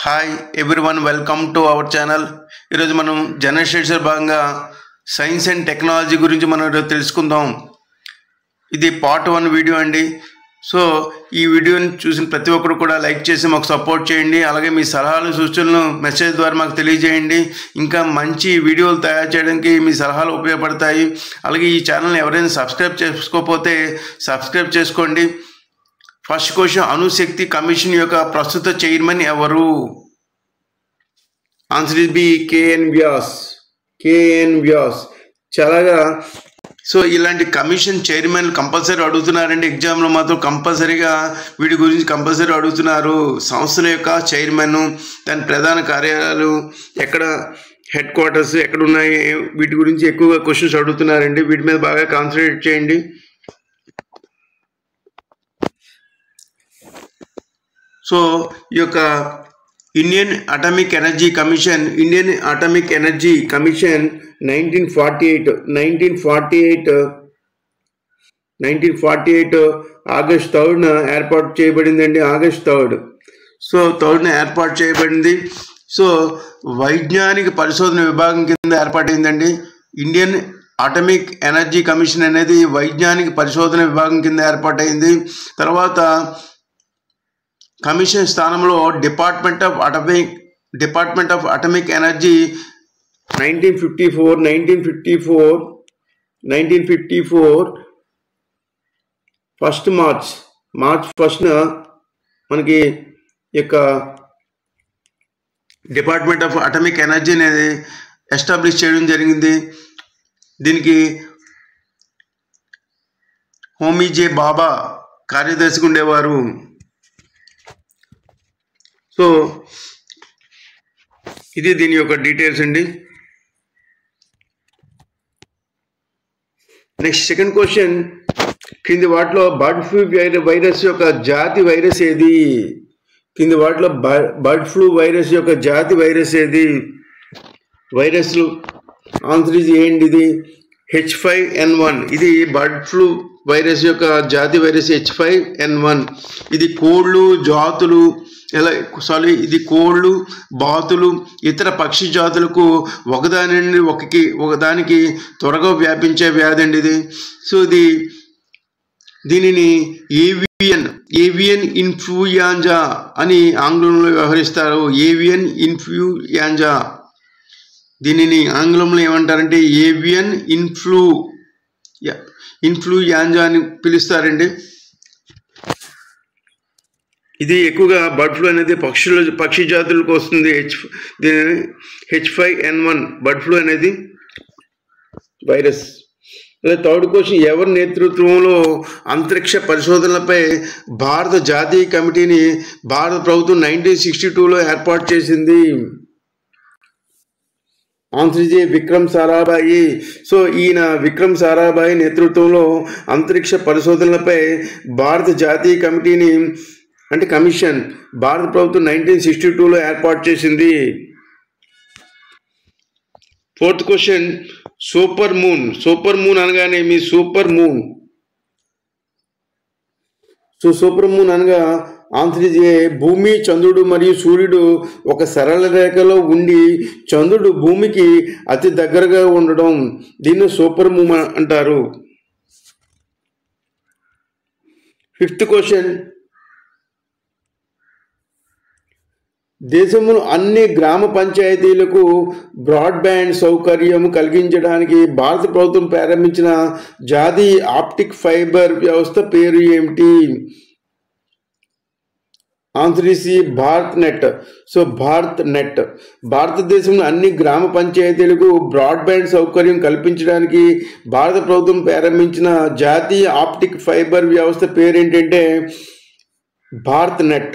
hi everyone welcome to our channel ఈరోజు మనం general స్టడీస్లో భాగంగా సైన్స్ అండ్ టెక్నాలజీ గురించి మనం ఈరోజు తెలుసుకుందాం ఇది పార్ట్ వన్ వీడియో అండి సో ఈ వీడియోని చూసిన ప్రతి ఒక్కరు కూడా లైక్ చేసి మాకు సపోర్ట్ చేయండి అలాగే మీ సలహాలు సూచనలు మెసేజ్ ద్వారా మాకు తెలియజేయండి ఇంకా మంచి వీడియోలు తయారు చేయడానికి మీ సలహాలు ఉపయోగపడతాయి అలాగే ఈ ఛానల్ని ఎవరైనా సబ్స్క్రైబ్ చేసుకోకపోతే సబ్స్క్రైబ్ చేసుకోండి ఫస్ట్ క్వశ్చన్ అణుశక్తి కమిషన్ యొక్క ప్రస్తుత చైర్మన్ ఎవరు answer is B K N Vyas K N Vyas చాలాగా సో ఇలాంటి కమిషన్ చైర్మన్ కంపల్సరీ అడుగుతున్నారండి ఎగ్జామ్లో మాత్రం కంపల్సరీగా వీటి గురించి కంపల్సరీ అడుగుతున్నారు సంస్థల యొక్క చైర్మన్ దాని ప్రధాన కార్యాలయాలు ఎక్కడ హెడ్ క్వార్టర్స్ ఎక్కడ ఉన్నాయి వీటి గురించి ఎక్కువగా క్వశ్చన్స్ అడుగుతున్నారండి వీటి మీద బాగా కాన్సన్ట్రేట్ చేయండి సో ఈ యొక్క Indian atomic energy commission Indian atomic energy commission nineteen forty eight nineteen forty eight nineteen forty eight August థర్డ్న ఏర్పాటు చేయబడిందండి ఆగస్ట్ థర్డ్ సో థర్డ్న ఏర్పాటు చేయబడింది సో వైజ్ఞానిక పరిశోధన విభాగం కింద ఏర్పాటైందండి ఇండియన్ అటమిక్ ఎనర్జీ కమిషన్ అనేది వైజ్ఞానిక పరిశోధన విభాగం కింద ఏర్పాటైంది తర్వాత కమిషన్ స్థానంలో department of atomic department of atomic energy nineteen fifty four nineteen fifty four nineteen fifty four first March March ఫస్ట్న మనకి యొక్క డిపార్ట్మెంట్ ఆఫ్ అటమిక్ ఎనర్జీ అనేది ఎస్టాబ్లిష్ చేయడం జరిగింది దీనికి హోమీ జే బాబా కార్యదర్శిగా ఉండేవారు సో ఇది దీని యొక్క డీటెయిల్స్ అండి నెక్స్ట్ సెకండ్ క్వశ్చన్ కింది వాటిలో బర్డ్ ఫ్లూ వైరస్ యొక్క జాతి వైరస్ ఏది కింది వాటిలో బర్డ్ ఫ్లూ వైరస్ యొక్క జాతి వైరస్ ఏది వైరస్లు ఆన్సర్ ఇది ఏంటి ఇది హెచ్ ఫైవ్ ఎన్ వన్ ఇది బర్డ్ ఫ్లూ వైరస్ యొక్క జాతి virus H five N one ఇది కోళ్ళు జాతులు ఎలా సారీ ఇది కోళ్ళు బాతులు ఇతర పక్షి జాతులకు ఒకదాని నుండి ఒకకి ఒకదానికి త్వరగా వ్యాపించే వ్యాధి అండి ఇది సో ఇది దీనిని ఏవియన్ ఏవియన్ ఇన్ఫ్లూయాంజా అని ఆంగ్లంలో వ్యవహరిస్తారు ఏవియన్ ఇన్ఫ్లూయాంజా దీనిని ఆంగ్లంలో ఏమంటారంటే ఏవియన్ ఇన్ఫ్లూ ఇన్ఫ్లూయాంజా అని పిలుస్తారండి ఇది ఎక్కువగా బర్డ్ ఫ్లూ అనేది పక్షుల పక్షి జాతులకు వస్తుంది హెచ్ దీని H five N one bird flu అనేది వైరస్ అదే థర్డ్ క్వశ్చన్ ఎవరి నేతృత్వంలో అంతరిక్ష పరిశోధనలపై భారత జాతీయ కమిటీని భారత ప్రభుత్వం నైన్టీన్ సిక్స్టీ టూలో ఏర్పాటు చేసింది ఆన్సర్జీ విక్రమ్ సారాభాయి సో ఈయన విక్రమ్ సారాభాయి నేతృత్వంలో అంతరిక్ష పరిశోధనలపై భారత జాతీయ కమిటీని అంటే కమిషన్ భారత ప్రభుత్వం నైన్టీన్ సిక్స్టీ టూలో ఏర్పాటు చేసింది fourth question super moon super moon అనగానే మీ super moon so super moon అనగా ఆన్సర్ భూమి చంద్రుడు మరియు సూర్యుడు ఒక సరళ రేఖలో ఉండి చంద్రుడు భూమికి అతి దగ్గరగా ఉండడం దీన్ని సూపర్ మూన్ అంటారు ఫిఫ్త్ క్వశ్చన్ దేశంలో అన్ని గ్రామ పంచాయతీలకు బ్రాడ్బ్యాండ్ సౌకర్యం కలిగించడానికి భారత ప్రభుత్వం ప్రారంభించిన జాతీయ ఆప్టిక్ ఫైబర్ వ్యవస్థ పేరు ఏమిటి answer is Bharat net so Bharat net భారతదేశంలో అన్ని గ్రామ పంచాయతీలకు బ్రాడ్బ్యాండ్ సౌకర్యం కల్పించడానికి భారత ప్రభుత్వం ప్రారంభించిన జాతీయ ఆప్టిక్ ఫైబర్ వ్యవస్థ పేరు ఏంటంటే Bharat net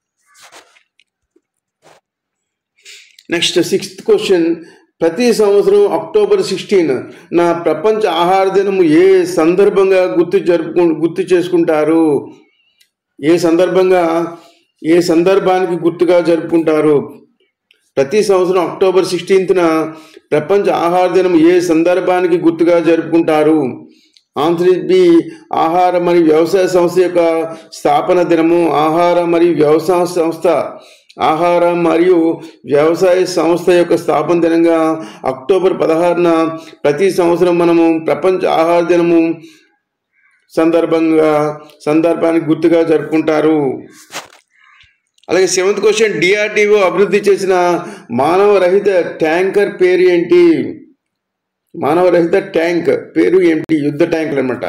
next sixth question ప్రతి సంవత్సరం అక్టోబర్ సిక్స్టీన్ నా ప్రపంచ ఆహార దినము ఏ సందర్భంగా గుర్తు జరుపుకు గుర్తు చేసుకుంటారు ఏ సందర్భంగా ఏ సందర్భానికి గుర్తుగా జరుపుకుంటారు ప్రతి సంవత్సరం అక్టోబర్ సిక్స్టీన్త్న ప్రపంచ ఆహార దినం ఏ సందర్భానికి గుర్తుగా జరుపుకుంటారు ఆన్సర్ బి ఆహార మరియు వ్యవసాయ సంస్థ యొక్క స్థాపన దినము ఆహార మరియు వ్యవసాయ సంస్థ ఆహార మరియు వ్యవసాయ సంస్థ యొక్క స్థాపన దినంగా అక్టోబర్ పదహారున ప్రతి సంవత్సరం మనము ప్రపంచ ఆహార దినము సందర్భంగా సందర్భానికి గుర్తుగా జరుపుకుంటారు అలాగే సెవెంత్ క్వశ్చన్ డిఆర్డిఓ అభివృద్ధి చేసిన మానవ రహిత ట్యాంకర్ పేరు ఏంటి మానవ రహిత ట్యాంక్ పేరు ఏంటి యుద్ధ ట్యాంకులు అనమాట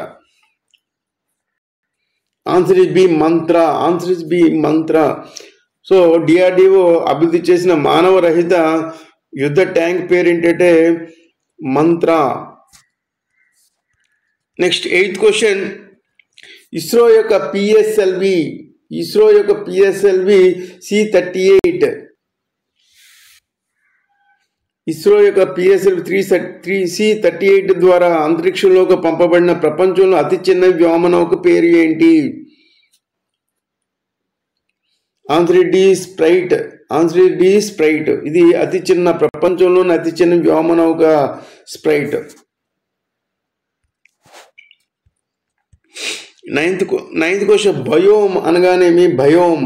answer is B Muntra answer is B Muntra so DRDO అభివృద్ధి చేసిన మానవ రహిత యుద్ధ ట్యాంక్ పేరు ఏంటంటే మంత్ర నెక్స్ట్ ఎయిత్ క్వశ్చన్ ఇస్రో యొక్క పిఎస్ఎల్వి ఇస్రో యొక్క PSLV C thirty eight ISRO యొక్క PSL three three C thirty eight ద్వారా అంతరిక్షంలోకి పంపబడిన ప్రపంచంలో అతి చిన్న వ్యోమనౌక పేరు ఏంటి answer D Sprite answer D Sprite ఇది అతి చిన్న ప్రపంచంలోని అతి చిన్న వ్యోమనౌక Sprite ninth ninth question biome అనగానేమి భయోమ్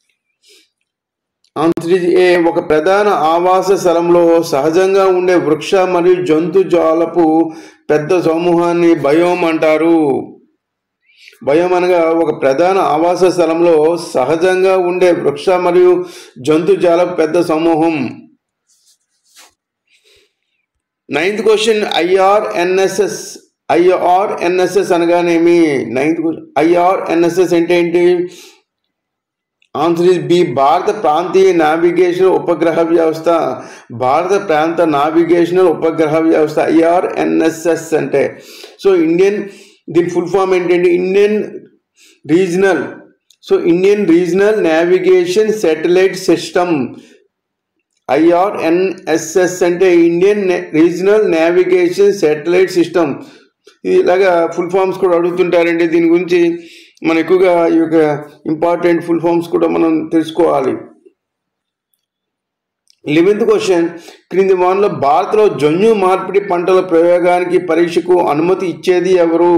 ఆన్సర్ ఏ ఒక ప్రధాన ఆవాస స్థలంలో సహజంగా ఉండే వృక్ష మరియు జంతు జాలపు పెద్ద సమూహాన్ని భయోమ్ అంటారు భయం అనగా ఒక ప్రధాన ఆవాస స్థలంలో సహజంగా ఉండే వృక్ష మరియు జంతు జాలపు పెద్ద సమూహం నైన్త్ క్వశ్చన్ ఐఆర్ఎన్ఎస్ఎస్ ఐఆర్ఎన్ఎస్ఎస్ అనగానేమి నైన్త్ ఐఆర్ఎన్ఎస్ఎస్ అంటే ఏంటి ఆన్సర్ ఇస్ బి భారత ప్రాంతీయ నావిగేషన్ ఉపగ్రహ వ్యవస్థ భారత ప్రాంత నావిగేషనల్ ఉపగ్రహ వ్యవస్థ ఐఆర్ఎన్ఎస్ఎస్ అంటే సో ఇండియన్ దీని ఫుల్ ఫామ్ ఏంటంటే Indian regional so Indian regional navigation satellite system IRNSS అంటే Indian regional navigation satellite system ఇది ఇలాగా ఫుల్ ఫామ్స్ కూడా అడుగుతుంటారండి దీని గురించి మనం ఎక్కువగా ఈ యొక్క ఇంపార్టెంట్ ఫుల్ ఫామ్స్ కూడా మనం తెలుసుకోవాలి లెవెన్త్ క్వశ్చన్ క్రింది వానలో భారత్లో జన్యు మార్పిడి పంటల ప్రయోగానికి పరీక్షకు అనుమతి ఇచ్చేది ఎవరు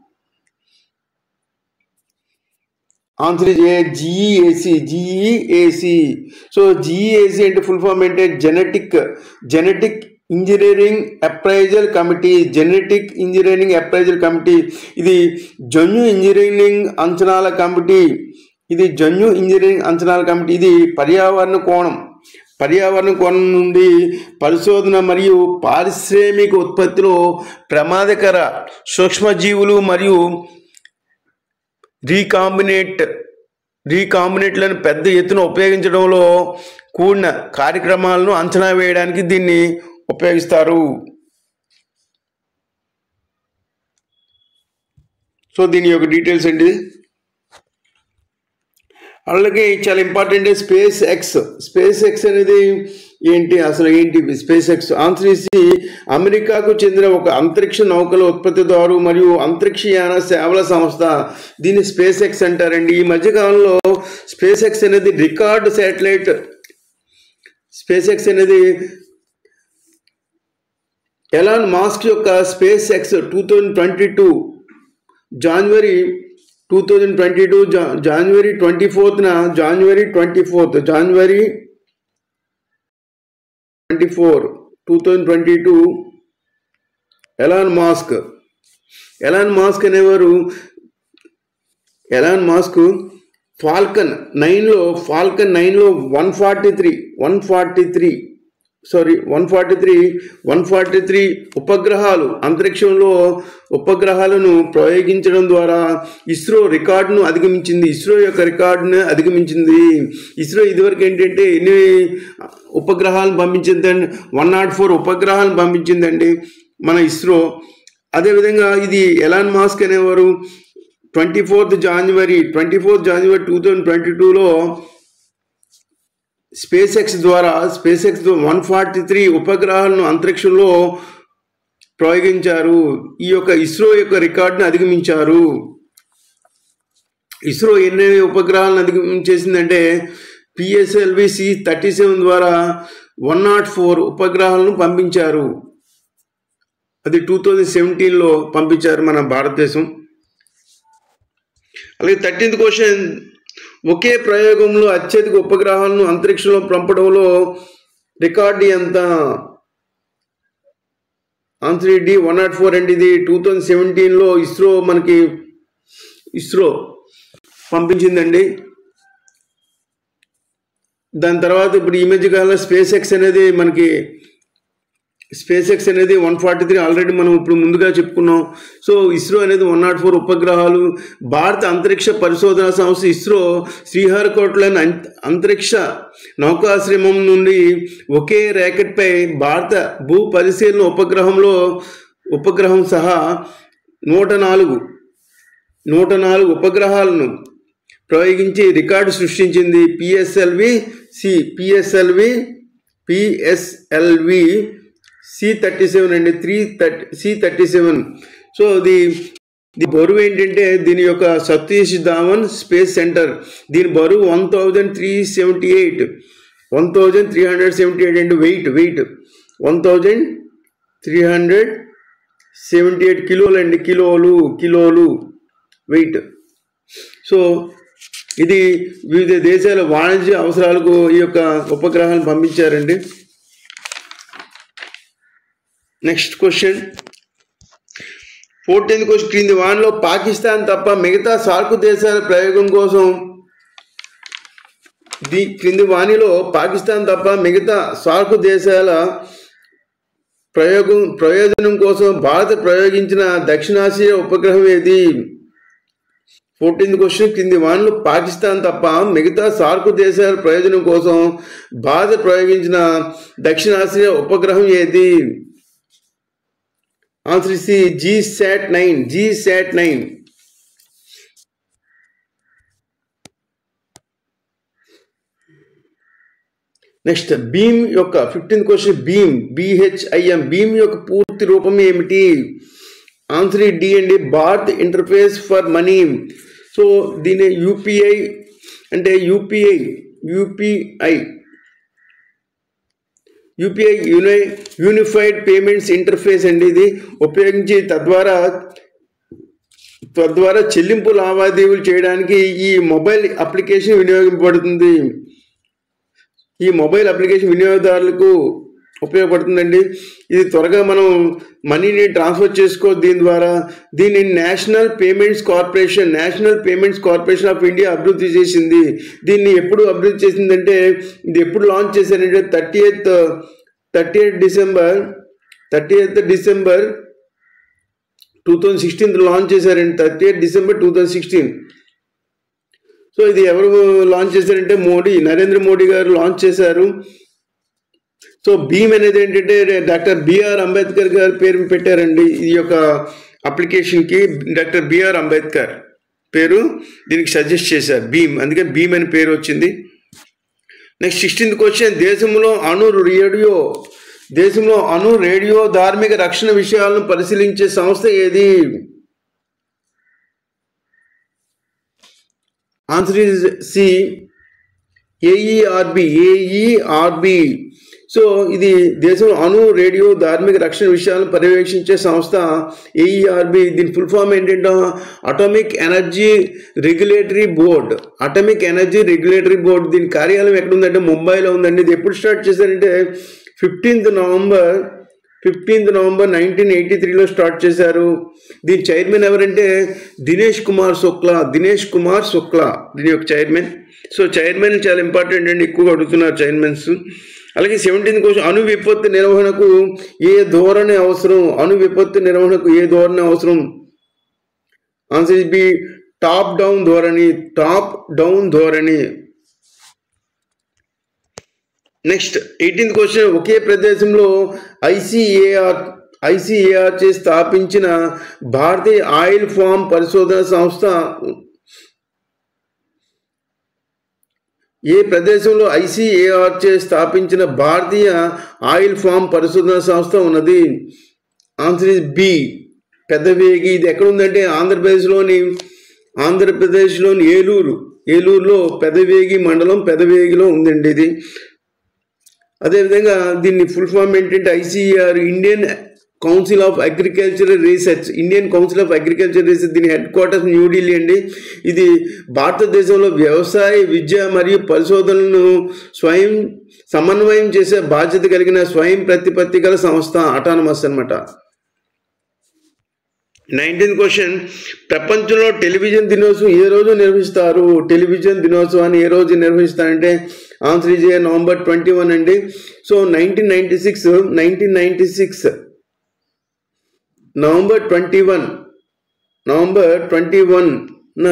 ఆన్సర్ ఏ జిఈఏసి జిఈఏసి సో జిఈఏసి అంటే ఫుల్ ఫామ్ అంటే genetic genetic engineering appraisal committee genetic engineering appraisal committee ఇది జన్యు ఇంజనీరింగ్ అంచనాల కమిటీ ఇది జన్యు ఇంజనీరింగ్ అంచనాల కమిటీ ఇది పర్యావరణ కోణం పర్యావరణ కోణం నుండి పరిశోధన మరియు పారిశ్రామిక ఉత్పత్తిలో ప్రమాదకర సూక్ష్మజీవులు మరియు రీకాంబినేట్ రీకాంబినేట్లను పెద్ద ఎత్తున ఉపయోగించడంలో కూడిన కార్యక్రమాలను అంచనా వేయడానికి దీన్ని ఉపయోగిస్తారు సో దీని యొక్క డీటెయిల్స్ ఏంటి అలాగే చాలా important SpaceX SpaceX అనేది ఏంటి అసలు ఏంటి స్పేస్ ఎక్స్ ఆన్సర్ ఇసి అమెరికాకు చెందిన ఒక అంతరిక్ష నౌకల ఉత్పత్తిదారు మరియు అంతరిక్షయాన సేవల సంస్థ దీన్ని స్పేస్ ఎక్స్ అంటారండి ఈ మధ్యకాలంలో స్పేస్ ఎక్స్ అనేది రికార్డ్ శాటిలైట్ స్పేస్ ఎక్స్ అనేది ఎలాన్ మాస్క్ యొక్క SpaceX two thousand twenty two January two thousand twenty two January twenty ఫోర్త్న January twenty fourth January twenty four two thousand twenty two Elon Musk Elon Musk అనేవారు Elon Musk Falcon నైన్లో Falcon నైన్లో one forty three one forty three sorry one forty three one forty three ఉపగ్రహాలు అంతరిక్షంలో ఉపగ్రహాలను ప్రయోగించడం ద్వారా ఇస్రో రికార్డును అధిగమించింది ఇస్రో యొక్క రికార్డును అధిగమించింది ఇస్రో ఇదివరకు ఏంటంటే ఎన్ని ఉపగ్రహాలను పంపించిందండి వన్ నాట్ ఫోర్ ఉపగ్రహాలను పంపించిందండి మన ఇస్రో అదేవిధంగా ఇది ఎలాన్ మాస్క్ అనేవారు twenty fourth January twenty fourth January two thousand twenty టూలో స్పేస్ ఎక్స్ ద్వారా SpaceX one forty three ఉపగ్రహాలను అంతరిక్షంలో ప్రయోగించారు ఈ యొక్క ఇస్రో యొక్క రికార్డును అధిగమించారు ఇస్రో ఎన్ని ఉపగ్రహాలను అధిగమించేసిందంటే పిఎస్ఎల్వి సి థర్టీ సెవెన్ ద్వారా వన్ నాట్ ఫోర్ ఉపగ్రహాలను పంపించారు అది టూ థౌజండ్ సెవెంటీన్లో పంపించారు మన భారతదేశం అలాగే థర్టీన్త్ క్వశ్చన్ ఒకే ప్రయోగంలో అత్యధిక ఉపగ్రహాలను అంతరిక్షంలో పంపడంలో రికార్డు ఎంత answer D one nought four అండి ఇది టూ థౌజండ్ సెవెంటీన్లో ఇస్రో మనకి ఇస్రో పంపించిందండి దాని తర్వాత ఇప్పుడు ఈ మధ్య కాలంలో స్పేస్ ఎక్స్ అనేది మనకి స్పేస్ ఎక్స్ అనేది వన్ ఫార్టీ త్రీ ఆల్రెడీ మనం ఇప్పుడు ముందుగా చెప్పుకున్నాం సో ఇస్రో అనేది వన్ నాట్ ఫోర్ ఉపగ్రహాలు భారత అంతరిక్ష పరిశోధన సంస్థ ఇస్రో శ్రీహరికోటలోని అం- అంతరిక్ష నౌకాశ్రమం నుండి ఒకే ర్యాకెట్పై భారత భూ పరిశీలన ఉపగ్రహంలో ఉపగ్రహం సహా నూట నాలుగు నూట నాలుగు ఉపగ్రహాలను ప్రయోగించి రికార్డు సృష్టించింది PSLV C PSLV PSLV C thirty seven అండి three thirty C thirty seven so ఇది ఇది బరువు ఏంటంటే దీని యొక్క సతీష్ ధావన్ స్పేస్ సెంటర్ దీని బరువు one thousand three seventy eight one thousand three hundred seventy eight అండి weight weight one thousand three hundred seventy eight కిలోలు అండి కిలోలు కిలోలు వెయిట్ సో ఇది వివిధ దేశాల వాణిజ్య అవసరాలకు ఈ యొక్క ఉపగ్రహాలను పంపించారండి నెక్స్ట్ క్వశ్చన్ ఫోర్టీన్త్ క్వశ్చన్ క్రింది వానిలో పాకిస్తాన్ తప్ప మిగతా సార్క్ దేశాల ప్రయోగం కోసం ది క్రింది వాణిలో పాకిస్తాన్ తప్ప మిగతా సార్క్ దేశాల ప్రయోగం ప్రయోజనం కోసం భారత్ ప్రయోగించిన దక్షిణాసియా ఉపగ్రహం ఏది ఫోర్టీన్త్ క్వశ్చన్ కింది వానలు పాకిస్తాన్ తప్ప మిగతా సార్క్ దేశాల ప్రయోజనం కోసం భారత్ ప్రయోగించిన దక్షిణాసియా ఉపగ్రహం ఏది answer C G SAT nine G SAT nine next Bhim యొక్క ఫిఫ్టీన్త్ క్వశ్చన్ భీమ్ బిహెచ్ఐఎం భీమ్ యొక్క పూర్తి రూపం ఏమిటి ఆన్సర్ డి అండి Bharat interface for money so దీని యూపీఐ అంటే UPI UPI UPI యూనై unified payments interface అండి ఇది ఉపయోగించి తద్వారా తద్వారా చెల్లింపు లావాదేవీలు చేయడానికి ఈ మొబైల్ అప్లికేషన్ వినియోగింపబడుతుంది ఈ మొబైల్ అప్లికేషన్ వినియోగదారులకు ఉపయోగపడుతుందండి ఇది త్వరగా మనం మనీని ట్రాన్స్ఫర్ చేసుకో దీని ద్వారా దీన్ని national payments corporation national payments corporation of India అభివృద్ధి చేసింది దీన్ని ఎప్పుడు అభివృద్ధి చేసిందంటే ఇది ఎప్పుడు లాంచ్ చేశారంటే thirty eighth thirty eighth December thirty eighth December two thousand sixteenth launch చేశారండి thirty eighth December two thousand sixteen so ఇది ఎవరు లాంచ్ చేశారంటే మోడీ నరేంద్ర మోడీ గారు లాంచ్ చేశారు సో భీమ్ అనేది ఏంటంటే డాక్టర్ బిఆర్ అంబేద్కర్ గారి పేరు పెట్టారండి ఈ యొక్క అప్లికేషన్కి డాక్టర్ బిఆర్ అంబేద్కర్ పేరు దీనికి సజెస్ట్ చేశారు భీమ్ అందుకే భీమ్ అని పేరు వచ్చింది నెక్స్ట్ సిక్స్టీన్త్ క్వశ్చన్ దేశంలో అణు రేడియో దేశంలో అణు రేడియో ధార్మిక రక్షణ విషయాలను పరిశీలించే సంస్థ ఏది answer is C AERB AERB so ఇది దేశంలో అణు రేడియో ధార్మిక రక్షణ విషయాలను పర్యవేక్షించే సంస్థ ఏఈఆర్బి దీని ఫుల్ ఫామ్ ఏంటంటే atomic energy regulatory board atomic energy regulatory board దీని కార్యాలయం ఎక్కడ ఉందంటే ముంబైలో ఉందండి ఇది ఎప్పుడు స్టార్ట్ చేశారంటే fifteenth November fifteenth November nineteen eighty త్రీలో స్టార్ట్ చేశారు దీని చైర్మన్ ఎవరంటే దినేష్ కుమార్ శుక్లా దినేష్ కుమార్ శుక్లా దీని యొక్క చైర్మన్ సో చైర్మన్ చాలా ఇంపార్టెంట్ అండి ఎక్కువగా అడుగుతున్నారు చైర్మన్స్ అలాగే సెవెంటీన్త్ క్వశ్చన్ అణు విపత్తు నిర్వహణకు ఏ ధోరణి అవసరం అణు విపత్తు నిర్వహణకు ఏ ధోరణి అవసరం ఆన్సర్ బి టాప్ డౌన్ ధోరణి టాప్ డౌన్ ధోరణి నెక్స్ట్ ఎయిటీన్త్ క్వశ్చన్ ఒకే ప్రదేశంలో ఐసిఏఆర్ ఐసిఏఆర్ చే స్థాపించిన భారతీయ ఆయిల్ ఫామ్ పరిశోధన సంస్థ ఏ ప్రదేశంలో ఐసిఏఆర్ చే స్థాపించిన భారతీయ ఆయిల్ ఫామ్ పరిశోధన సంస్థ ఉన్నది ఆన్సర్ ఇస్ బి పెద్దవేగి ఇది ఎక్కడ ఉందంటే ఆంధ్రప్రదేశ్లోని ఆంధ్రప్రదేశ్లోని ఏలూరు ఏలూరులో పెదవేగి మండలం పెదవేగిలో ఉందండి ఇది అదేవిధంగా దీన్ని ఫుల్ ఫామ్ ఏంటంటే ICR Indian council of agricultural research Indian council of agriculture research దీని హెడ్ క్వార్టర్స్ న్యూఢిల్లీ అండి ఇది భారతదేశంలో వ్యవసాయ విద్య మరియు పరిశోధనలను స్వయం సమన్వయం చేసే బాధ్యత కలిగిన స్వయం ప్రతిపత్తి గల సంస్థ అటానమస్ అనమాట నైన్టీన్త్ క్వశ్చన్ ప్రపంచంలో టెలివిజన్ దినోత్సవం ఏ రోజు నిర్వహిస్తారు టెలివిజన్ దినోత్సవాన్ని ఏ రోజు నిర్వహిస్తారంటే answer is November twenty one అండి so nineteen ninety six nineteen ninety six November twenty one November twenty వన్న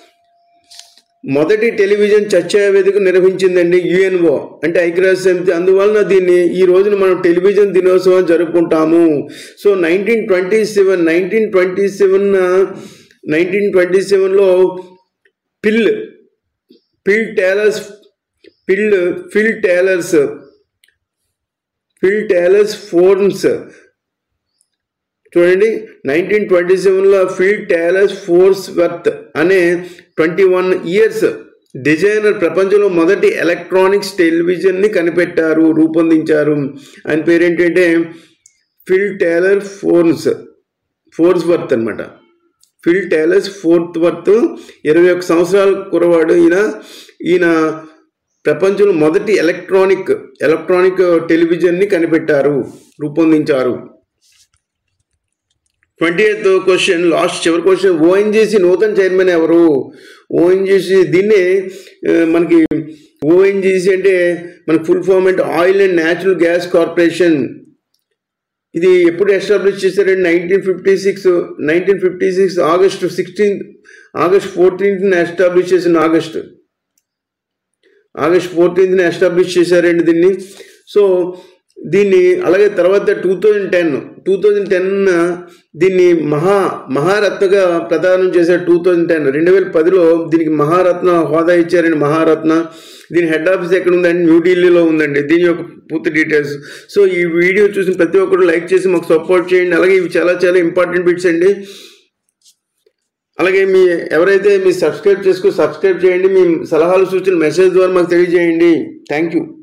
మొదటి టెలివిజన్ చర్చా వేదిక నిర్వహించిందండి యుఎన్ఓ అంటే ఐక్యరాజ్య సమితి అందువలన దీన్ని ఈ రోజున మనం టెలివిజన్ దినోత్సవం జరుపుకుంటాము so nineteen twenty seven nineteen twenty seven nineteen twenty సెవెన్లో Phil Phil Taylors Phil Phil Taylors Phil Taylors Farns చూడండి నైన్టీన్ ట్వంటీ సెవెన్లో ఫిల్ టేలర్స్ ఫోర్స్ వర్త్ అనే ట్వంటీ వన్ ఇయర్స్ డిజైనర్ ప్రపంచంలో మొదటి ఎలక్ట్రానిక్స్ టెలివిజన్ని కనిపెట్టారు రూపొందించారు ఆయన పేరు ఏంటంటే Phil Taylor Farns Farnsworth అనమాట ఫిల్ టేలర్స్ ఫోర్త్ వర్త్ ఇరవై ఒక్క సంవత్సరాల కురవాడు ఈయన ఈయన ప్రపంచంలో మొదటి ఎలక్ట్రానిక్ ఎలక్ట్రానిక్ టెలివిజన్ని కనిపెట్టారు రూపొందించారు ట్వంటీ ఎయిత్ క్వశ్చన్ లాస్ట్ చివరి క్వశ్చన్ ఓఎన్జీసీ నూతన చైర్మన్ ఎవరు ఓఎన్జీసీ దీన్ని ఆ, మనకి ఓఎన్జీసీ అంటే మనకి ఫుల్ ఫామ్ అంటే oil and natural gas corporation ఇది ఎప్పుడు ఎస్టాబ్లిష్ చేశారంటే nineteen fifty six nineteen fifty six August sixteenth August fourteenth establish చేసిన ఆగస్ట్ ఆగస్ట్ ఫోర్టీన్త్ని ఎస్టాబ్లిష్ చేశారండి దీన్ని సో దీన్ని అలాగే తర్వాత two thousand ten two thousand ten దీన్ని మహా మహారత్నగా ప్రదానం చేశారు టూ థౌజండ్ టెన్ రెండు వేల పదిలో దీనికి మహారత్న హోదా ఇచ్చారండి మహారత్న దీని హెడ్ ఆఫీస్ ఎక్కడ ఉందండి న్యూఢిల్లీలో ఉందండి దీని యొక్క పూర్తి డీటెయిల్స్ సో ఈ వీడియో చూసిన ప్రతి ఒక్కరు లైక్ చేసి మాకు సపోర్ట్ చేయండి అలాగే ఇవి చాలా చాలా ఇంపార్టెంట్ బిట్స్ అండి అలాగే మీ ఎవరైతే మీ సబ్స్క్రైబ్ చేసుకో సబ్స్క్రైబ్ చేయండి మీ సలహాలు సూచనలు మెసేజ్ ద్వారా మాకు తెలియజేయండి థ్యాంక్ యూ